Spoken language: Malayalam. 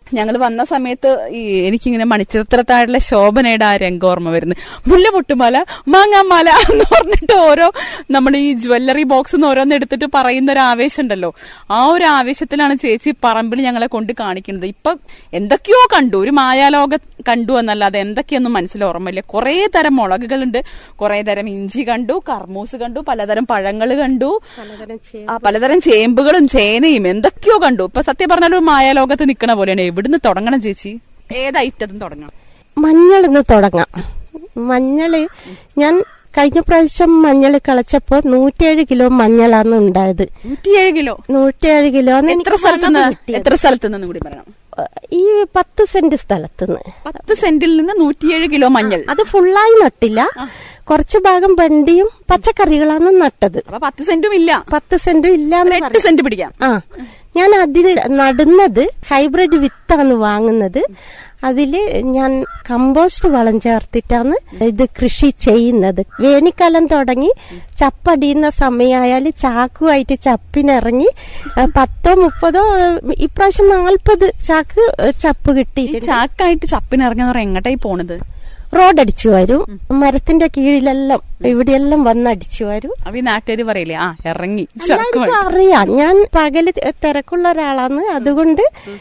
ഞങ്ങൾ വന്ന സമയത്ത് ഈ എനിക്കിങ്ങനെ മണിച്ചിത്രത്താഴിലെ ശോഭനയുടെ ആ രംഗം ഓർമ്മ വരുന്നത് മുല്ല പൊട്ടുമാല മാങ്ങാമാല എന്ന് പറഞ്ഞിട്ട് ഓരോ നമ്മൾ ഈ ജ്വല്ലറി ബോക്സ് നിന്ന് ഓരോന്ന് എടുത്തിട്ട് പറയുന്ന ഒരു ആവേശം ഉണ്ടല്ലോ ആ ഒരു ആവേശത്തിലാണ് ചേച്ചി പറമ്പിൽ ഞങ്ങളെ കൊണ്ട് കാണിക്കുന്നത് ഇപ്പൊ എന്തൊക്കെയോ കണ്ടു ഒരു മായാലോക കണ്ടു എന്നല്ലാതെ എന്തൊക്കെയൊന്നും മനസ്സിൽ ഓർമ്മയില്ല കുറേ തരം മുളകുകളുണ്ട് കുറേ തരം ഇഞ്ചി കണ്ടു കർമൂസ് കണ്ടു പലതരം പഴങ്ങൾ കണ്ടു പലതരം ചേ- ആ പലതരം ചേമ്പുകളും ചേനയും എന്തൊക്കെയോ കണ്ടു ഇപ്പൊ സത്യം പറഞ്ഞാൽ ഒരു മായാലോകത്ത് നിൽക്കണ പോലെയാണ് എവിടുന്ന് തുടങ്ങണം ചേച്ചി ഏത് ഐറ്റത്തും തുടങ്ങാം മഞ്ഞളിന്ന് തുടങ്ങാം മഞ്ഞള് ഞാൻ കഴിഞ്ഞ പ്രാവശ്യം മഞ്ഞൾ കളച്ചപ്പോ നൂറ്റിയേഴ് കിലോ മഞ്ഞളാണ് ഉണ്ടായത് നൂറ്റിയേഴ് കിലോ നൂറ്റിയേഴ് കിലോ എത്ര സ്ഥലത്തുനിന്ന് എത്ര സ്ഥലത്ത് നിന്ന് കൂടി പറയണം ഈ പത്ത് സെന്റ് സ്ഥലത്തുനിന്ന് പത്ത് സെന്റിൽ നിന്ന് നൂറ്റിയേഴ് കിലോ മഞ്ഞൾ അത് ഫുള്ളായി നട്ടില്ല കുറച്ച് ഭാഗം വെണ്ടിയും പച്ചക്കറികളാണ് നട്ടത് അപ്പൊ പത്ത് സെന്റും ഇല്ല പത്ത് സെന്റ് ഇല്ലാന്ന് എട്ട് സെന്റ് പിടിക്കാം ആ ഞാൻ അതിൽ നടുന്നത് ഹൈബ്രിഡ് വിത്താണ് വാങ്ങുന്നത് അതില് ഞാൻ കമ്പോസ്റ്റ് വളം ചേർത്തിട്ടാണ് ഇത് കൃഷി ചെയ്യുന്നത് വേനൽക്കാലം തുടങ്ങി ചപ്പടിയുന്ന സമയമായാൽ ചാക്കുമായിട്ട് ചപ്പിനിറങ്ങി ആ, പത്തോ മുപ്പതോ ആ, ഇപ്രാവശ്യം നാൽപ്പത് ചാക്ക് ആ, ചപ്പ് ഈ കിട്ടിയിട്ടുണ്ട് ചാക്കായിട്ട് ചപ്പിനിറങ്ങുന്ന പറയാൻ എങ്ങോട്ടായി പോണത് റോഡ് അടിച്ചു വരും മരത്തിന്റെ കീഴിലെല്ലാം ഇവിടെയെല്ലാം വന്ന് അടിച്ചു വരും അപ്പൊ ഈ നാട്ടുകാര് പറയില്ലേ ആ ഇറങ്ങി ചാക്ക് എല്ലാവർക്കും അറിയാം ഞാൻ പകല് തിരക്കുള്ള ഒരാളാണ് അതുകൊണ്ട്